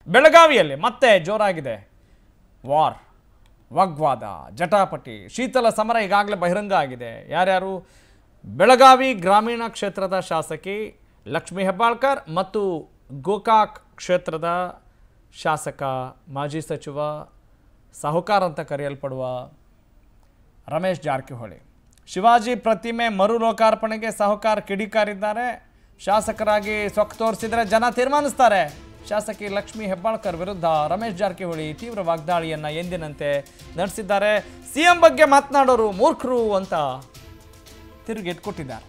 ಬೆಳಗಾವಿಯಲ್ಲಿ ಮತ್ತೆ ಜೋರಾಗಿದೆ ವಾರ್ ವಾಗ್ವಾದ ಜಟಾಪಟಿ ಶೀತಲ ಸಮರ ಈಗಾಗಲೇ ಬಹಿರಂಗ ಆಗಿದೆ ಯಾರ್ಯಾರು ಬೆಳಗಾವಿ ಗ್ರಾಮೀಣ ಕ್ಷೇತ್ರದ ಶಾಸಕಿ ಲಕ್ಷ್ಮೀ ಹೆಬ್ಬಾಳ್ಕರ್ ಮತ್ತು ಗೋಕಾಕ್ ಕ್ಷೇತ್ರದ ಶಾಸಕ ಮಾಜಿ ಸಚಿವ ಸಾಹುಕಾರ್ ಅಂತ ಕರೆಯಲ್ಪಡುವ ರಮೇಶ್ ಜಾರಕಿಹೊಳಿ ಶಿವಾಜಿ ಪ್ರತಿಮೆ ಮರು ಲೋಕಾರ್ಪಣೆಗೆ ಸಾಹುಕಾರ್ ಕಿಡಿಕಾರಿದ್ದಾರೆ ಶಾಸಕರಾಗಿ ಸೊಕ್ಕು ತೋರಿಸಿದರೆ ಜನ ತೀರ್ಮಾನಿಸ್ತಾರೆ ಶಾಸಕಿ ಲಕ್ಷ್ಮೀ ಹೆಬ್ಬಾಳ್ಕರ್ ವಿರುದ್ಧ ರಮೇಶ್ ಜಾರಕಿಹೊಳಿ ತೀವ್ರ ವಾಗ್ದಾಳಿಯನ್ನ ಎಂದಿನಂತೆ ನಡೆಸಿದ್ದಾರೆ ಸಿಎಂ ಬಗ್ಗೆ ಮಾತನಾಡೋರು ಮೂರ್ಖರು ಅಂತ ತಿರುಗೇಟ್ಕೊಟ್ಟಿದ್ದಾರೆ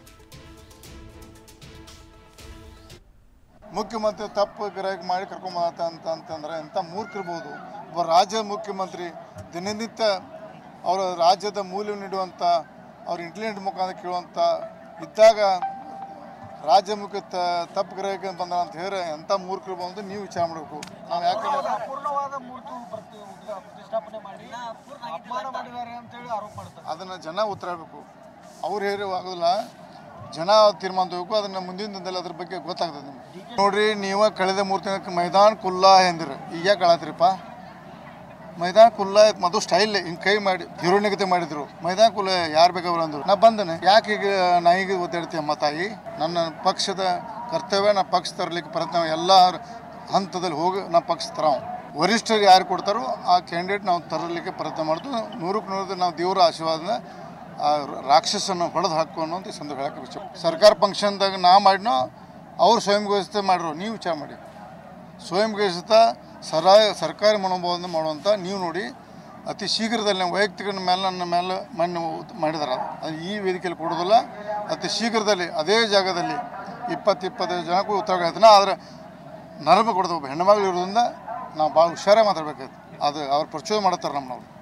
ಮುಖ್ಯಮಂತ್ರಿ ತಪ್ಪು ಗ್ರಹ ಮಾಡಿ ಕರ್ಕೊಂಬತ್ತ ಅಂತ ಅಂತಂದ್ರೆ ಎಂಥ ಮೂರ್ಖಿರ್ಬೋದು ಒಬ್ಬ ರಾಜ್ಯದ ಮುಖ್ಯಮಂತ್ರಿ ದಿನನಿತ್ಯ ಅವರ ರಾಜ್ಯದ ಮೂಲ್ಯ ನೀಡುವಂಥ ಅವ್ರ ಇಂಟೆಲಿಜೆಂಟ್ ಮುಖಾಂತರ ಕೇಳುವಂಥ ಇದ್ದಾಗ ರಾಜ್ಯ ಮುಖ್ಯ ತ ತಪ್ಪು ಗ್ರಹಕ್ಕೆ ಬಂದ ಅಂತ ಹೇಳಿ ಎಂಥ ಮೂರ್ಖಿರ್ಬೋದು ಅಂತ ನೀವು ವಿಚಾರ ಮಾಡಬೇಕು ನಾವು ಯಾಕಂದ್ರೆ ಪೂರ್ಣವಾದ ಮೂರ್ತಿ ಪ್ರತಿ ಉದ್ಘಾ- ಪ್ರತಿಷ್ಠಾಪನೆ ಮಾಡಿ ಅಪಮಾನ ಮಾಡಿದ್ದಾರೆ ಅಂತ ಹೇಳಿ ಆರೋಪ ಮಾಡ್ತಾರೆ ಅದನ್ನು ಜನ ಉತ್ತರ ಹೇಳಬೇಕು ಅವ್ರು ಹೇಳಿ ಆಗೋದಿಲ್ಲ ಜನ ತೀರ್ಮಾನ ತಗೋಬೇಕು ಅದನ್ನು ಮುಂದಿನ ದಿನದಲ್ಲಿ ಅದ್ರ ಬಗ್ಗೆ ಗೊತ್ತಾಗ್ತದೆ ನಿಮ್ಗೆ ನೋಡ್ರಿ ನೀವು ಕಳೆದ ಮೂರು ದಿನಕ್ಕೆ ಮೈದಾನ ಕುಲ್ಲಾ ಎಂದಿರು ಈಗ ಯಾಕೆ ಕಳತ್ರಿಪ್ಪ ಮೈದಾನ ಕುಲ್ಲ ಮದು ಸ್ಟೈಲ್ ಹಿಂಗೆ ಕೈ ಮಾಡಿ ಹಿರೋಣಿಗತೆ ಮಾಡಿದ್ರು ಮೈದಾನ ಕುಲ್ಲ ಯಾರು ಬೇಕಾದ್ರು ಅಂದ್ರು ನಾ ಬಂದನೆ ಯಾಕೆ ಈಗ ನಾಯಿಗೆ ಒತ್ತಾಡ್ತೀಯಮ್ಮ ತಾಯಿ ನನ್ನ ಪಕ್ಷದ ಕರ್ತವ್ಯ ನಾ ಪಕ್ಷ ತರಲಿಕ್ಕೆ ಪ್ರಯತ್ನ ಎಲ್ಲ ಹಂತದಲ್ಲಿ ಹೋಗಿ ನಾ ಪಕ್ಷ ತರಾವ್ ವರಿಷ್ಠರು ಯಾರು ಕೊಡ್ತಾರೋ ಆ ಕ್ಯಾಂಡಿಡೇಟ್ ನಾವು ತರಲಿಕ್ಕೆ ಪ್ರಯತ್ನ ಮಾಡ್ತೀವಿ ನೂರಕ್ಕೆ ನೂರು ನಾವು ದೇವರ ಆಶೀರ್ವಾದನ ಆ ರಾಕ್ಷಸನ್ನು ಹೊಡೆದು ಹಾಕು ಅನ್ನೋದು ಈ ಸಂದರ್ಭ ಹೇಳಕ್ಕೆ ವಿಷಯ ಸರ್ಕಾರ ಫಂಕ್ಷನ್ದಾಗ ನಾ ಮಾಡಿನೋ ಅವ್ರು ಸ್ವಯಂ ಘೋಷಿತ ಮಾಡ್ರು ನೀವು ವಿಚಾರ ಮಾಡಿ ಸ್ವಯಂ ಘೋಷಿತ ಸರ ಸರ್ಕಾರಿ ಮನೋಭಾವದಿಂದ ಮಾಡುವಂಥ ನೀವು ನೋಡಿ ಅತಿ ಶೀಘ್ರದಲ್ಲಿ ನಾವು ವೈಯಕ್ತಿಕ ಮೇಲೆ ನನ್ನ ಮೇಲೆ ಮಣ್ಣು ಮಾಡಿದಾರೆ ಅದು ಈ ವೇದಿಕೆಯಲ್ಲಿ ಕೊಡೋದಿಲ್ಲ ಅತಿ ಶೀಘ್ರದಲ್ಲಿ ಅದೇ ಜಾಗದಲ್ಲಿ ಇಪ್ಪತ್ತು ಇಪ್ಪತ್ತೈದು ಜನಕ್ಕೂ ಉತ್ತರ ಹೇಳ್ತಾನೆ ಆದರೆ ನರಮ ಕೊಡೋದು ಒಬ್ಬ ಹೆಣ್ಮಗಳು ಇರೋದ್ರಿಂದ ನಾವು ಭಾಳ ಹುಷಾರಾಗಿ ಮಾತಾಡ್ಬೇಕಾಯ್ತು ಅದು ಅವ್ರು ಪ್ರಚೋದನೆ ಮಾಡ್ತಾರೆ ನಮ್ಮನ್ನವ್ರು